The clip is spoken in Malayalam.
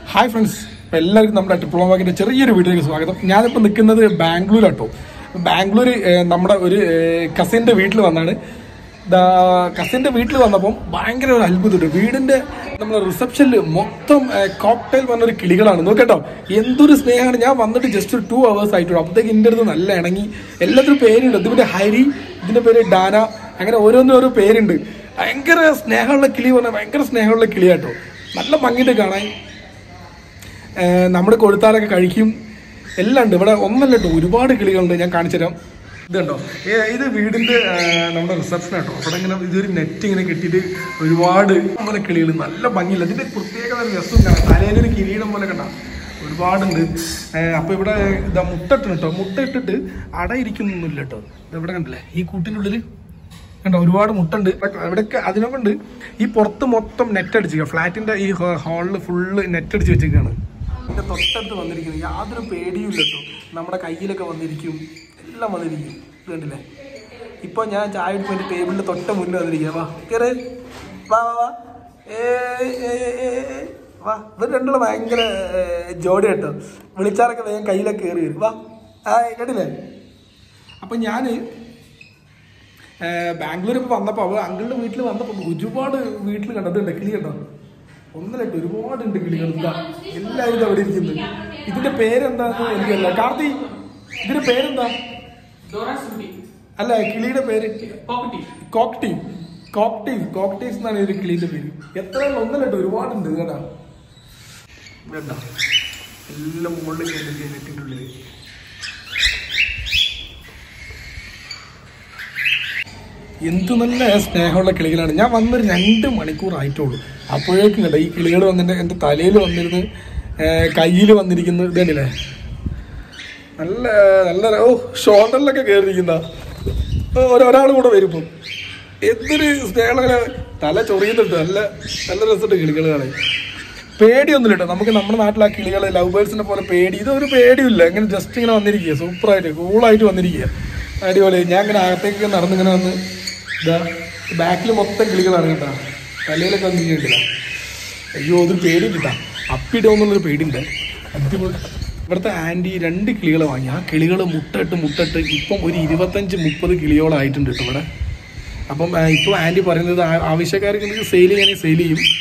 ഹായ് ഫ്രണ്ട്സ് അപ്പോൾ എല്ലാവർക്കും നമ്മുടെ ഡിപ്ലോമാക്കിൻ്റെ ചെറിയൊരു വീഡിയോയിലേക്ക് സ്വാഗതം ഞാനിപ്പോൾ നിൽക്കുന്നത് ബാംഗ്ലൂരാട്ടോ ബാംഗ്ലൂർ ഏഹ്, നമ്മുടെ ഒരു കസിൻ്റെ വീട്ടിൽ വന്നാണ് കസിൻ്റെ വീട്ടിൽ വന്നപ്പം ഭയങ്കര ഒരു അത്ഭുതമുണ്ട് വീടിൻ്റെ നമ്മുടെ റിസപ്ഷനിൽ മൊത്തം കോക്ടൈൽ പറഞ്ഞൊരു കിളികളാണ് നോക്കട്ടോ എന്തൊരു സ്നേഹമാണ് ഞാൻ വന്നിട്ട് ജസ്റ്റ് ഒരു ടു അവേഴ്സ് ആയിട്ടുള്ളൂ അപ്പോഴത്തേക്ക് എൻ്റെ അടുത്ത് നല്ല ഇണങ്ങി എല്ലാത്തിനും പേരുണ്ട് ഇതിൻ്റെ ഹരി ഇതിൻ്റെ പേര് ഡാന അങ്ങനെ ഓരോന്നിനും ഓരോ പേരുണ്ട് ഭയങ്കര സ്നേഹമുള്ള കിളി പറഞ്ഞാൽ ഭയങ്കര സ്നേഹമുള്ള കിളിയാട്ടോ നല്ല ഭംഗിയിട്ട് കാണാൻ ഏഹ് നമ്മുടെ കൊഴുത്താലൊക്കെ കഴിക്കും എല്ലാം ഉണ്ട് ഇവിടെ ഒന്നല്ല കേട്ടോ ഒരുപാട് കിളികളുണ്ട് ഞാൻ കാണിച്ചു തരാം ഇത് കണ്ടോ ഏ- ഇത് വീടിന്റെ ഏഹ്, നമ്മുടെ റിസപ്ഷൻ കേട്ടോ അവിടെ ഇങ്ങനെ ഇതൊരു നെറ്റ് ഇങ്ങനെ കെട്ടിയിട്ട് ഒരുപാട് പോലെ കിളികൾ നല്ല ഭംഗിയില്ല ഇതിന്റെ പ്രത്യേകത ഒരു രസം കാണാം തലയിലൊരു കിരീടം പോലെ കണ്ട ഒരുപാടുണ്ട് ഏഹ്, അപ്പൊ ഇവിടെ ഇതാ മുട്ട ഇട്ടു കേട്ടോ മുട്ട ഇട്ടിട്ട് അട ഇരിക്കുന്നൊന്നുമില്ല കേട്ടോ ഇത് ഇവിടെ കണ്ടില്ലേ ഈ കൂട്ടിൻ്റെ ഉള്ളിൽ കണ്ടോ ഒരുപാട് മുട്ടുണ്ട് ഇവിടെയൊക്കെ അതിനെ കൊണ്ട് ഈ പുറത്ത് മൊത്തം നെറ്റ് അടിച്ചിരിക്കുക ഫ്ലാറ്റിന്റെ ഈ ഹാളിൽ ഫുള്ള് നെറ്റ് അടിച്ച് വെച്ചിരിക്കുകയാണ് എന്റെ തൊട്ടടുത്ത് വന്നിരിക്കുന്നത് യാതൊരു പേടിയും ഇല്ല കേട്ടോ നമ്മുടെ കയ്യിലൊക്കെ വന്നിരിക്കും എല്ലാം വന്നിരിക്കും ഇത് കണ്ടില്ലേ ഇപ്പൊ ഞാൻ ചായ എടുത്ത് എന്റെ ടേബിളിന്റെ തൊട്ട മുന്നിൽ വന്നിരിക്കുക വാ കേറ് വാ വാ വാ ഏ ഏ, ഏ, ഏ, ഏ. വാ ഇവർ രണ്ടുള്ള ഭയങ്കര ഏ, ജോഡി കേട്ടോ വിളിച്ചാലൊക്കെ വേഗം കയ്യിലൊക്കെ കയറി വരും വാ ആ കേട്ടില്ലേ അപ്പൊ ഞാന് ബാംഗ്ലൂർ ഇപ്പോൾ വന്നപ്പോൾ അവ അങ്കിളുടെ വീട്ടിൽ വന്നപ്പോൾ ഒരുപാട് വീട്ടിൽ കണ്ടിട്ടുണ്ട് കിളി കണ്ടോ ഒന്നരട്ട് ഒരുപാടുണ്ട് കിളികൾ എന്താ എല്ലാവരും ഇത് അവിടെ ഇരിക്കുന്നത് ഇതിന്റെ പേരെന്താന്ന് എനിക്കല്ല കാർത്തി ഇതിന്റെ പേരെന്താ അല്ല കിളിയുടെ പേര് കോക്ടീവ് കോക്ടീവ് കോക്ടീവ്സ് എന്നാണ് ഈ ഒരു കിളിയുടെ പേര് എത്ര ഒന്നരട്ട് ഒരുപാടുണ്ട് കേട്ടാ വേണ്ട എല്ലാം മുകളിൽ നെറ്റിൻ്റെ ഉള്ളിൽ എന്ത് നല്ല സ്നേഹമുള്ള കിളികളാണ് ഞാൻ വന്നൊരു രണ്ട് മണിക്കൂർ ആയിട്ടുള്ളൂ അപ്പോഴേക്കും കേട്ടോ ഈ കിളികൾ വന്നിട്ട് എൻ്റെ തലയിൽ വന്നിരുന്ന് കയ്യിൽ വന്നിരിക്കുന്നു ഇത് കണ്ടില്ലേ നല്ല നല്ല ഓ ഷോൾഡറിലൊക്കെ കയറിയിരിക്കുന്ന ഒരാൾ കൂടെ വരും ഇപ്പം എന്തൊരു സ്നേഹമുള്ള തല ചൊറിയുന്നുണ്ട് നല്ല നല്ല രസമുണ്ട് കിളികൾ കാണാൻ പേടിയൊന്നുമില്ല കേട്ടോ നമുക്ക് നമ്മുടെ നാട്ടിലെ ആ കിളികൾ ലവ് ബേഴ്സിനെ പോലെ പേടി ഇതൊരു പേടിയില്ല ഇങ്ങനെ ജസ്റ്റ് ഇങ്ങനെ വന്നിരിക്കുക സൂപ്പറായിട്ട് കൂളായിട്ട് വന്നിരിക്കുക അടിപൊളി ഞാൻ ഇങ്ങനെ അകത്തേക്ക് നടന്ന് ഇങ്ങനെ വന്ന് ഇതാ ബാക്കിൽ മൊത്തം കിളികളാണ് കേട്ടോ തലയിലൊക്കെ വന്നിരിക്കുന്നില്ല അയ്യോ അതൊരു പേടി കിട്ടാം അപ്പിടുമെന്നുള്ളൊരു പേടിയുണ്ട് അടിപൊളി ഇവിടുത്തെ ആൻറ്റി രണ്ട് കിളികളെ വാങ്ങി ആ കിളികൾ മുട്ടിട്ട് മുട്ടിട്ട് ഇപ്പം ഒരു ഇരുപത്തഞ്ച് മുപ്പത് കിളിയോളായിട്ടുണ്ട് കേട്ടോ ഇവിടെ അപ്പം ആ, ഇപ്പോൾ ആൻറ്റി പറയുന്നത് ആ- ആവശ്യക്കാർക്ക് സെയിൽ ചെയ്യാൻ സെയിൽ ചെയ്യും